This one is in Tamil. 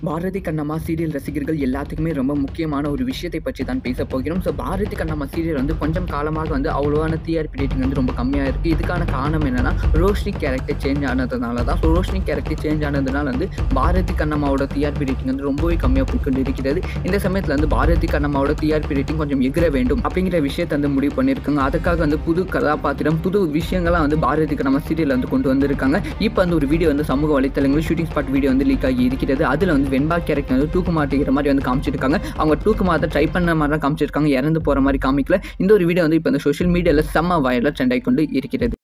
பாரதி கண்ணம்மா சீரியல் ரசிகர்கள் எல்லாத்துக்குமே ரொம்ப முக்கியமான ஒரு விஷயத்தை பற்றி தான் பேச போகிறோம் ஸோ பாரதி கண்ணம்மா சீரியல் வந்து கொஞ்சம் காலமாக வந்து அவ்வளோவான டிஆர்பி ரேட்டிங் வந்து ரொம்ப கம்மியாக இருக்குது இதுக்கான காரணம் என்னன்னா ரோஷினி கேரக்டர் சேஞ்ச் ஆனதுனால தான் ஸோ ரோஷினி கேரக்டர் சேஞ்ச் ஆனதுனால வந்து பாரதி கண்ணம்மாவோட டிஆர்பி ரேட்டிங் வந்து ரொம்பவே கம்மியாக போய் கொண்டு இருக்கிறது இந்த சமயத்தில் வந்து பாரதி கண்ணம்மாவோட டிஆர்பி ரேட்டிங் கொஞ்சம் எகிர வேண்டும் அப்படிங்கிற விஷயத்தை வந்து முடிவு பண்ணியிருக்காங்க அதுக்காக வந்து புது கதாபாத்திரம் புது விஷயங்கள்லாம் வந்து பாரதி கண்ணம்மா சீரியல் வந்து கொண்டு வந்திருக்காங்க இப்போ வந்து ஒரு வீடியோ வந்து சமூக வலைத்தளங்களில் ஷூட்டிங் ஸ்பாட் வீடியோ வந்து லீக் ஆகி இருக்கிறது அதில் வந்து வெண்பா கேரக்டர் வந்து தூக்கு மாட்டிக்கிற மாதிரி வந்து காமிச்சிருக்காங்க அவங்க தூக்கு மாட்ட ட்ரை பண்ண மாதிரி தான் காமிச்சிருக்காங்க இறந்து போகிற மாதிரி காமிக்கல இந்த ஒரு வீடியோ வந்து இப்போ இந்த சோஷியல் மீடியாவில் செம்ம வயலில் ட்ரெண்ட் ஆகி கொண்டு இருக்கிறது